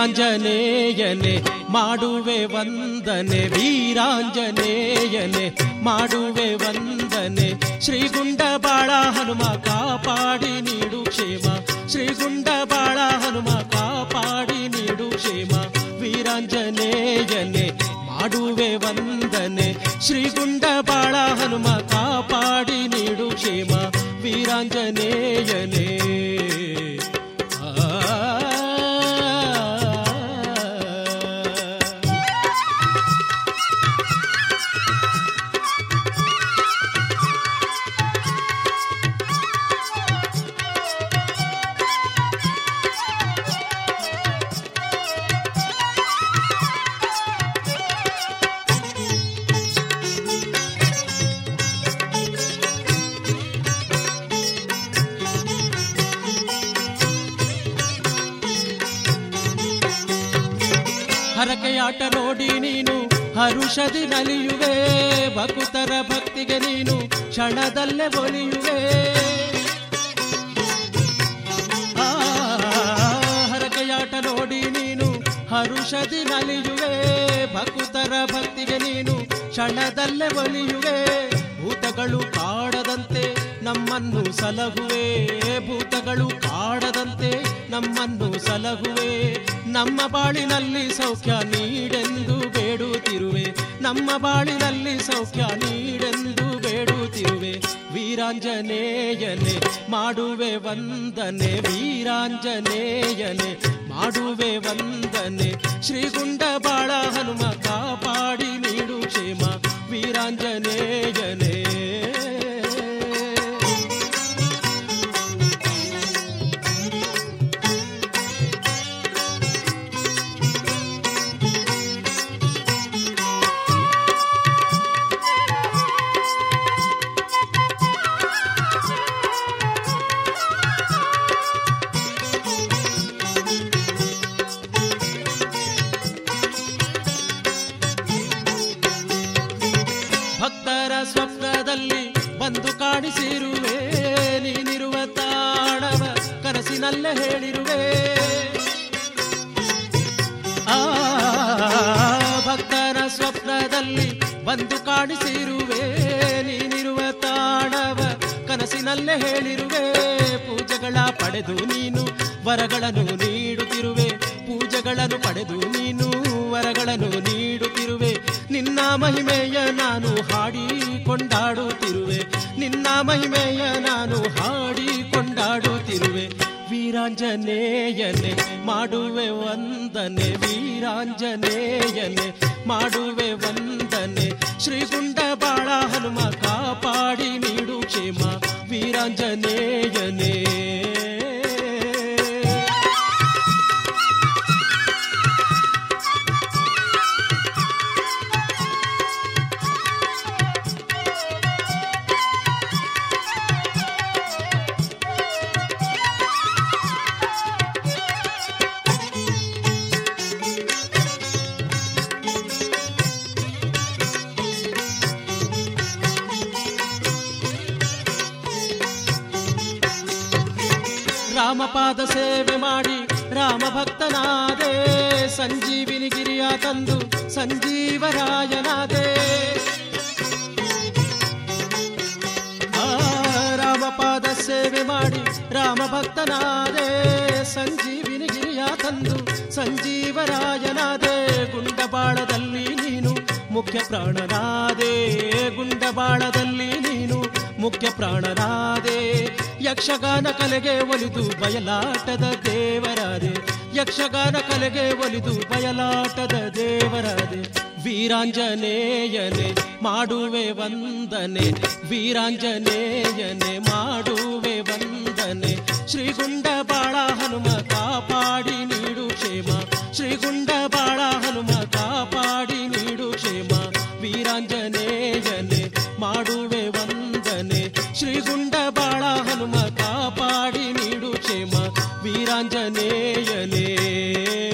ವೀರಾಂಜನೇಯನೆ ಮಾಡುವೆ ವಂದನೆ ವೀರಾಂಜನೇಯನೆ ಮಾಡುವೆ ವಂದನೆ ಶ್ರೀಗುಂಡ ಬಾಳ ಹನುಮ ಕಾಪಾಡಿ ನೀಡು ಕ್ಷೇಮ ಶ್ರೀಗುಂಡ ಬಾಳ ಹನುಮ ಕಾಪಾಡಿ ನೀಡು ಕ್ಷೇಮ ವೀರಾಂಜನೇಯನೆ ಮಾಡುವೆ ವಂದನೆ ಶ್ರೀಗುಂಡ ಬಾಳ ಹನುಮ ಕಾಪಾಡಿ ನೀಡು ಕ್ಷೇಮ ವೀರಾಂಜನೇಯನೇ ಆ ಹರಕೆಯಾಟ ನೋಡಿ ನೀನು ಹರುಷದಿ ನಲಿಯುವೆ ಭಕುತರ ಭಕ್ತಿಗೆ ನೀನು ಕ್ಷಣದಲ್ಲೇ ಒಲಿಯುವೆ ಆ, ಹರಕೆಯಾಟ ನೋಡಿ ನೀನು ಹರುಷದಿ ನಲಿಯುವೆ ಭಕುತರ ಭಕ್ತಿಗೆ ನೀನು ಕ್ಷಣದಲ್ಲೇ ಒಲಿಯುವೆ ಭೂತಗಳು ಕಾಡದಂತೆ ನಮ್ಮನ್ನು ಸಲಹುವೆ ಭೂತಗಳು ಕಾಡದಂತೆ ನಮ್ಮನ್ನು ಸಲಹುವೆ ನಮ್ಮ ಬಾಳಿನಲ್ಲಿ ಸೌಖ್ಯ ನೀಡೆಂದು ಬೇಡುತ್ತಿರುವೆ ನಮ್ಮ ಬಾಳಿನಲ್ಲಿ ಸೌಖ್ಯ ನೀಡೆಂದು ಬೇಡುತ್ತಿರುವೆ ವೀರಾಂಜನೇಯನೆ ಮಾಡುವೆ ವಂದನೆ ವೀರಾಂಜನೇಯನೆ ಮಾಡುವೆ ವಂದನೆ ಶ್ರೀಗುಂಡ ಬಾಳ ಹನುಮ ಕಾಪಾಡಿ ನೀಡು ಕ್ಷೇಮ ವೀರಾಂಜನೇಯನೇ ಭಕ್ತರ ಸ್ವಪ್ನದಲ್ಲಿ ಬಂದು ಕಾಣಿಸಿರುವೆ ನೀನಿರುವ ತಾಣವ ಕನಸಿನಲ್ಲೇ ಹೇಳಿರುವೆ ಆ ಭಕ್ತರ ಸ್ವಪ್ನದಲ್ಲಿ ಬಂದು ಕಾಣಿಸಿರುವೆ ನೀನಿರುವ ತಾಣವ ಕನಸಿನಲ್ಲೇ ಹೇಳಿರುವೆ ಪೂಜೆಗಳ ಪಡೆದು ನೀನು ವರಗಳನ್ನು ನೀಡುತ್ತಿರುವೆ ಪೂಜೆಗಳನ್ನು ಪಡೆದು ನೀನು ವರಗಳನ್ನು ನೀಡುತ್ತಿರುವೆ ನಿನ್ನ ಮಹಿಮೆಯ ನಾನು ಹಾಡಿ ಕೊಂಡಾಡುತ್ತಿರುವೆ ನಿನ್ನ ಮಹಿಮೆಯ ನಾನು ಹಾಡಿ ಕೊಂಡಾಡುತ್ತಿರುವೆ ವೀರಾಂಜನೇಯನೆ ಮಾಡುವೆ ವಂದನೆ ವೀರಾಂಜನೇಯನೆ ಮಾಡುವೆ ವಂದನೆ ಶ್ರೀಗುಂಡ ಬಾಳ ಹನುಮ ಕಾಪಾಡಿ ನೀಡು ಕ್ಷೇಮ ವೀರಾಂಜನೇಯನೇ ರಾಮಪಾದ ಸೇವೆ ಮಾಡಿ ರಾಮ ಭಕ್ತನಾದೆ ಸಂಜೀವಿನಿ ಗಿರಿಯ ತಂದು ಸಂಜೀವರಾಯನಾದೆ ಆ, ರಾಮಪಾದ ಸೇವೆ ಮಾಡಿ ರಾಮ ಭಕ್ತನಾದೆ ಸಂಜೀವಿನಿ ಗಿರಿಯ ತಂದು ಸಂಜೀವರಾಯನಾದೆ ಗುಂಡಬಾಳದಲ್ಲಿ ನೀನು ಮುಖ್ಯ ಪ್ರಾಣನಾದೆ ಗುಂಡಬಾಳದಲ್ಲಿ ನೀನು ಮುಖ್ಯ ಪ್ರಾಣನಾದೆ ಯಕ್ಷಗಾನ ಕಲೆಗೆ ಒಲಿದು ಬಯಲಾಟದ ದೇವರಾದೆ ಯಕ್ಷಗಾನ ಕಲೆಗೆ ಒಲಿದು ಬಯಲಾಟದ ದೇವರಾದೆ ವೀರಾಂಜನೇಯನೆ ಮಾಡುವೆ ವಂದನೆ ವೀರಾಂಜನೇಯನೆ ಮಾಡುವೆ ವಂದನೆ ಶ್ರೀಗುಂಡ ಬಾಳ ಹನುಮ ಕಾಪಾಡಿ ನೀಡು ಕ್ಷೇಮ ಶ್ರೀಗುಂಡ ಬಾಳ ಹನುಮ ಕಾಪಾಡಿ ನೀಡು ಕ್ಷೇಮ ವೀರಾಂಜನೇಯನೆ ಮಾಡುವೆ ವಂದನೆ ಶ್ರೀಗುಂಡ ಬಾಳ ಹನುಮ ಕಾಪಾಡಿ ನೀಡು ಕ್ಷೇಮ ವೀರಾಂಜನೇಯನೇ